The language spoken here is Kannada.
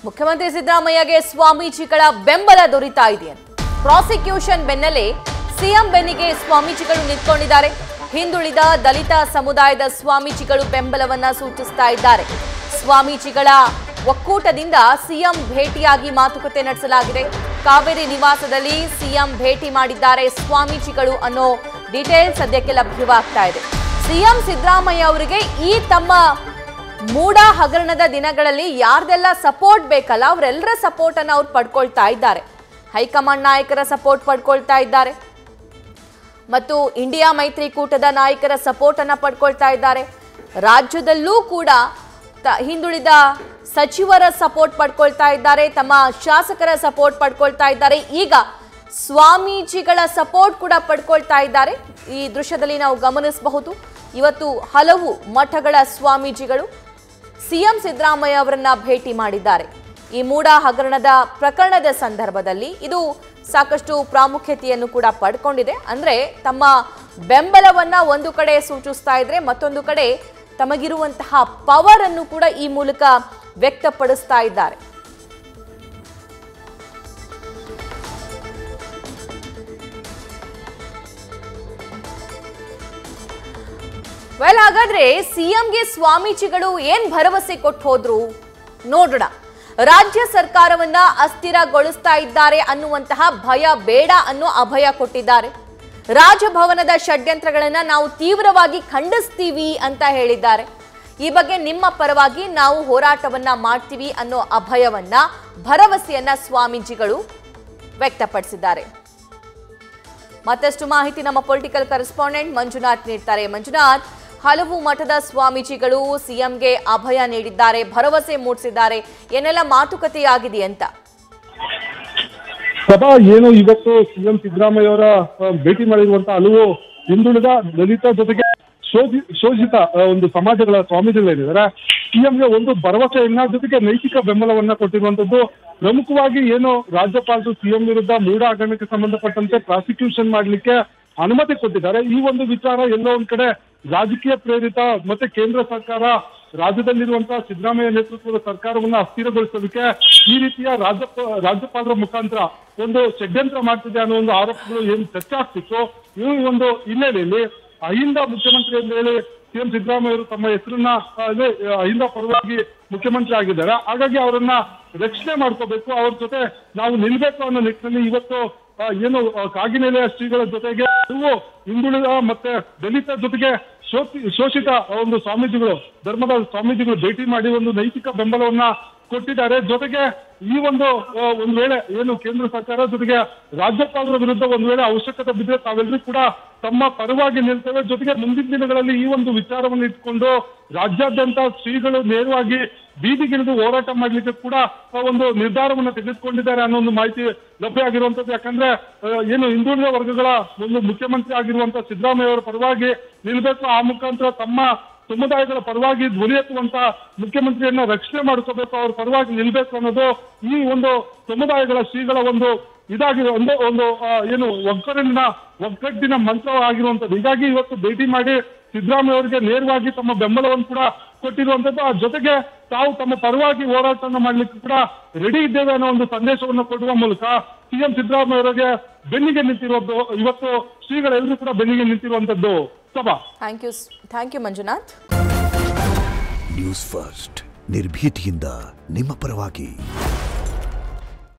ಮುಖ್ಯಮಂತ್ರಿ ಸಿದ್ದರಾಮಯ್ಯಗೆ ಸ್ವಾಮೀಜಿಗಳ ಬೆಂಬಲ ದೊರೀತಾ ಇದೆಯಂತೆ ಪ್ರಾಸಿಕ್ಯೂಷನ್ ಬೆನ್ನಲ್ಲೇ ಸಿಎಂ ಬೆನ್ನಿಗೆ ಸ್ವಾಮೀಜಿಗಳು ನಿಂತ್ಕೊಂಡಿದ್ದಾರೆ ಹಿಂದುಳಿದ ದಲಿತ ಸಮುದಾಯದ ಸ್ವಾಮೀಜಿಗಳು ಬೆಂಬಲವನ್ನ ಸೂಚಿಸ್ತಾ ಇದ್ದಾರೆ ಸ್ವಾಮೀಜಿಗಳ ಒಕ್ಕೂಟದಿಂದ ಸಿಎಂ ಭೇಟಿಯಾಗಿ ಮಾತುಕತೆ ನಡೆಸಲಾಗಿದೆ ಕಾವೇರಿ ನಿವಾಸದಲ್ಲಿ ಸಿಎಂ ಭೇಟಿ ಮಾಡಿದ್ದಾರೆ ಸ್ವಾಮೀಜಿಗಳು ಅನ್ನೋ ಡೀಟೇಲ್ ಸದ್ಯಕ್ಕೆ ಲಭ್ಯವಾಗ್ತಾ ಇದೆ ಸಿಎಂ ಸಿದ್ದರಾಮಯ್ಯ ಅವರಿಗೆ ಈ ತಮ್ಮ ಮೂಡ ಹಗರಣದ ದಿನಗಳಲ್ಲಿ ಯಾರ್ದೆಲ್ಲ ಸಪೋರ್ಟ್ ಬೇಕಲ್ಲ ಅವರೆಲ್ಲರ ಸಪೋರ್ಟ್ ಅನ್ನ ಅವ್ರು ಪಡ್ಕೊಳ್ತಾ ಇದ್ದಾರೆ ಹೈಕಮಾಂಡ್ ನಾಯಕರ ಸಪೋರ್ಟ್ ಪಡ್ಕೊಳ್ತಾ ಇದ್ದಾರೆ ಮತ್ತು ಇಂಡಿಯಾ ಮೈತ್ರಿಕೂಟದ ನಾಯಕರ ಸಪೋರ್ಟ್ ಅನ್ನ ಪಡ್ಕೊಳ್ತಾ ಇದ್ದಾರೆ ರಾಜ್ಯದಲ್ಲೂ ಕೂಡ ತ- ಹಿಂದುಳಿದ ಸಚಿವರ ಸಪೋರ್ಟ್ ಪಡ್ಕೊಳ್ತಾ ಇದ್ದಾರೆ ತಮ್ಮ ಶಾಸಕರ ಸಪೋರ್ಟ್ ಪಡ್ಕೊಳ್ತಾ ಇದ್ದಾರೆ ಈಗ ಸ್ವಾಮೀಜಿಗಳ ಸಪೋರ್ಟ್ ಕೂಡ ಪಡ್ಕೊಳ್ತಾ ಇದ್ದಾರೆ ಈ ದೃಶ್ಯದಲ್ಲಿ ನಾವು ಗಮನಿಸಬಹುದು ಇವತ್ತು ಹಲವು ಮಠಗಳ ಸ್ವಾಮೀಜಿಗಳು ಸಿಎಂ ಸಿದ್ದರಾಮಯ್ಯ ಅವರನ್ನ ಭೇಟಿ ಮಾಡಿದ್ದಾರೆ ಈ ಮೂಡ ಹಗರಣದ ಪ್ರಕರಣದ ಸಂದರ್ಭದಲ್ಲಿ ಇದು ಸಾಕಷ್ಟು ಪ್ರಾಮುಖ್ಯತೆಯನ್ನು ಕೂಡ ಪಡ್ಕೊಂಡಿದೆ ಅಂದ್ರೆ ತಮ್ಮ ಬೆಂಬಲವನ್ನ ಒಂದು ಕಡೆ ಸೂಚಿಸ್ತಾ ಇದ್ರೆ ಮತ್ತೊಂದು ಕಡೆ ತಮಗಿರುವಂತಹ ಪವರ್ ಅನ್ನು ಕೂಡ ಈ ಮೂಲಕ ವ್ಯಕ್ತಪಡಿಸ್ತಾ ಇದ್ದಾರೆ ವೆಲ್ ಹಾಗಾದ್ರೆ ಸಿಎಂಗೆ ಸ್ವಾಮೀಜಿಗಳು ಏನ್ ಭರವಸೆ ಕೊಟ್ಟು ಹೋದ್ರು ನೋಡೋಣ ರಾಜ್ಯ ಸರ್ಕಾರವನ್ನ ಅಸ್ಥಿರಗೊಳಿಸ್ತಾ ಇದ್ದಾರೆ ಅನ್ನುವಂತಹ ಭಯ ಬೇಡ ಅನ್ನೋ ಅಭಯ ಕೊಟ್ಟಿದ್ದಾರೆ ರಾಜಭವನದ ಷಡ್ಯಂತ್ರಗಳನ್ನ ನಾವು ತೀವ್ರವಾಗಿ ಖಂಡಿಸ್ತೀವಿ ಅಂತ ಹೇಳಿದ್ದಾರೆ ಈ ಬಗ್ಗೆ ನಿಮ್ಮ ಪರವಾಗಿ ನಾವು ಹೋರಾಟವನ್ನ ಮಾಡ್ತೀವಿ ಅನ್ನೋ ಅಭಯವನ್ನ ಭರವಸೆಯನ್ನ ಸ್ವಾಮೀಜಿಗಳು ವ್ಯಕ್ತಪಡಿಸಿದ್ದಾರೆ ಮತ್ತಷ್ಟು ಮಾಹಿತಿ ನಮ್ಮ ಪೊಲಿಟಿಕಲ್ ಕರೆಸ್ಪಾಂಡೆಂಟ್ ಮಂಜುನಾಥ್ ನೀಡ್ತಾರೆ ಮಂಜುನಾಥ್ ಹಲವು ಮಠದ ಸ್ವಾಮೀಜಿಗಳು ಸಿಎಂಗೆ ಅಭಯ ನೀಡಿದ್ದಾರೆ ಭರವಸೆ ಮೂಡಿಸಿದ್ದಾರೆ ಏನೆಲ್ಲ ಮಾತುಕತೆಯಾಗಿದೆ ಅಂತ ಸಭಾ ಏನು ಇವತ್ತು ಸಿಎಂ ಸಿದ್ದರಾಮಯ್ಯ ಅವರ ಆ, ಭೇಟಿ ಮಾಡಿರುವಂತ ಹಲವು ಹಿಂದುಳಿದ ದಲಿತ ಜೊತೆಗೆ ಶೋಧಿ ಶೋಷಿತ ಆ, ಒಂದು ಸಮಾಜಗಳ ಸ್ವಾಮೀಜಿಗಳೇನಿದ್ದಾರೆ ಸಿಎಂಗೆ ಒಂದು ಭರವಸೆಯನ್ನ ಜೊತೆಗೆ ನೈತಿಕ ಬೆಂಬಲವನ್ನ ಕೊಟ್ಟಿರುವಂತದ್ದು ಪ್ರಮುಖವಾಗಿ ಏನು ರಾಜ್ಯಪಾಲರು ಸಿಎಂ ವಿರುದ್ಧ ಮೂಢ ಹಗರಣಕ್ಕೆ ಸಂಬಂಧಪಟ್ಟಂತೆ ಪ್ರಾಸಿಕ್ಯೂಷನ್ ಮಾಡ್ಲಿಕ್ಕೆ ಅನುಮತಿ ಕೊಟ್ಟಿದ್ದಾರೆ ಈ ಒಂದು ವಿಚಾರ ಎಲ್ಲೋ ಒಂದ್ ಕಡೆ ರಾಜಕೀಯ ಪ್ರೇರಿತ ಮತ್ತೆ ಕೇಂದ್ರ ಸರ್ಕಾರ ರಾಜ್ಯದಲ್ಲಿರುವಂತಹ ಸಿದ್ದರಾಮಯ್ಯ ನೇತೃತ್ವದ ಸರ್ಕಾರವನ್ನ ಅಸ್ಥಿರಗೊಳಿಸೋದಕ್ಕೆ ಈ ರೀತಿಯ ರಾಜ್ಯಪ ರಾಜ್ಯಪಾಲರ ಮುಖಾಂತರ ಒಂದು ಷಡ್ಯಂತ್ರ ಮಾಡ್ತಿದೆ ಅನ್ನೋ ಒಂದು ಆರೋಪಗಳು ಏನು ಚರ್ಚೆ ಆಗ್ತಿತ್ತು ಈ ಒಂದು ಹಿನ್ನೆಲೆಯಲ್ಲಿ ಅಹಿಂದ ಮುಖ್ಯಮಂತ್ರಿ ಅಂತ ಹೇಳಿ ಸಿಎಂ ಸಿದ್ದರಾಮಯ್ಯ ಅವರು ತಮ್ಮ ಹೆಸರನ್ನ ಆ, ಅದೇ ಆ, ಅಹಿಂದ ಪರವಾಗಿ ಮುಖ್ಯಮಂತ್ರಿ ಆಗಿದ್ದಾರೆ ಹಾಗಾಗಿ ಅವರನ್ನ ರಕ್ಷಣೆ ಮಾಡ್ಕೋಬೇಕು ಅವ್ರ ಜೊತೆ ನಾವು ನಿಲ್ಬೇಕು ಅನ್ನೋ ನಿಟ್ಟಿನಲ್ಲಿ ಇವತ್ತು ಆ, ಏನು ಆ, ಕಾಗಿನೆಲೆಯ ಶ್ರೀಗಳ ಜೊತೆಗೆ ಹಲವು ಹಿಂದುಳಿದ ಮತ್ತೆ ದಲಿತ ಜೊತೆಗೆ ಶೋಷಿ ಶೋಷಿತ ಒಂದು ಸ್ವಾಮೀಜಿಗಳು ಧರ್ಮದ ಸ್ವಾಮೀಜಿಗಳು ಭೇಟಿ ಮಾಡಿ ಒಂದು ನೈತಿಕ ಬೆಂಬಲವನ್ನ ಕೊಟ್ಟಿದ್ದಾರೆ ಜೊತೆಗೆ ಈ ಒಂದು ಆ, ಒಂದ್ ವೇಳೆ ಏನು ಕೇಂದ್ರ ಸರ್ಕಾರ ಜೊತೆಗೆ ರಾಜ್ಯಪಾಲರ ವಿರುದ್ಧ ಒಂದ್ ವೇಳೆ ಅವಶ್ಯಕತೆ ಬಿದ್ದರೆ ತಾವೆಲ್ಲರೂ ಕೂಡ ತಮ್ಮ ಪರವಾಗಿ ನಿಲ್ತೇವೆ ಜೊತೆಗೆ ಮುಂದಿನ ದಿನಗಳಲ್ಲಿ ಈ ಒಂದು ವಿಚಾರವನ್ನು ಇಟ್ಕೊಂಡು ರಾಜ್ಯಾದ್ಯಂತ ಶ್ರೀಗಳು ನೇರವಾಗಿ ಬೀದಿಗಿಳಿದು ಹೋರಾಟ ಮಾಡ್ಲಿಕ್ಕೆ ಕೂಡ ಆ, ಒಂದು ನಿರ್ಧಾರವನ್ನು ತೆಗೆದುಕೊಂಡಿದ್ದಾರೆ ಅನ್ನೋ ಒಂದು ಮಾಹಿತಿ ಲಭ್ಯ ಆಗಿರುವಂತದ್ದು ಯಾಕಂದ್ರೆ ಆ, ಏನು ಹಿಂದುಳಿದ ವರ್ಗಗಳ ಒಂದು ಮುಖ್ಯಮಂತ್ರಿ ಆಗಿರುವಂತ ಸಿದ್ದರಾಮಯ್ಯ ಅವರ ಪರವಾಗಿ ನಿಲ್ಬೇಕು ಆ ಮುಖಾಂತರ ತಮ್ಮ ಸಮುದಾಯಗಳ ಪರವಾಗಿ ಧ್ವನಿ ಎತ್ತುವಂತ ಮುಖ್ಯಮಂತ್ರಿಯನ್ನ ರಕ್ಷಣೆ ಮಾಡ್ಕೋಬೇಕು ಅವ್ರ ಪರವಾಗಿ ನಿಲ್ಬೇಕು ಅನ್ನೋದು ಈ ಒಂದು ಸಮುದಾಯಗಳ ಶ್ರೀಗಳ ಒಂದು ಇದಾಗಿರೋ ಒಂದು ಒಂದು ಆ, ಏನು ಒಗ್ಗಟ್ಟಿನ ಒಗ್ಗಟ್ಟಿನ ಮಂತ್ರ ಆಗಿರುವಂತದ್ದು ಹೀಗಾಗಿ ಇವತ್ತು ಭೇಟಿ ಮಾಡಿ ಸಿದ್ದರಾಮಯ್ಯ ಅವರಿಗೆ ನೇರವಾಗಿ ತಮ್ಮ ಬೆಂಬಲವನ್ನು ಕೂಡ ಕೊಟ್ಟಿರುವಂತದ್ದು ಆ ಜೊತೆಗೆ ತಾವು ತಮ್ಮ ಪರವಾಗಿ ಹೋರಾಟವನ್ನು ಮಾಡ್ಲಿಕ್ಕೆ ಕೂಡ ರೆಡಿ ಇದ್ದೇವೆ ಅನ್ನೋ ಒಂದು ಸಂದೇಶವನ್ನು ಕೊಡುವ ಮೂಲಕ ಸಿಎಂ ಸಿದ್ದರಾಮಯ್ಯ ಅವರಿಗೆ ಬೆನ್ನಿಗೆ ನಿಂತಿರೋದು ಇವತ್ತು ಶ್ರೀಗಳೆಲ್ಲರೂ ಕೂಡ ಬೆನ್ನಿಗೆ ನಿಂತಿರುವಂತದ್ದು ಸಭಾ thank you thank you Manjunath News First ನಿರ್ಭೀತಿಯಿಂದ ನಿಮ್ಮ ಪರವಾಗಿ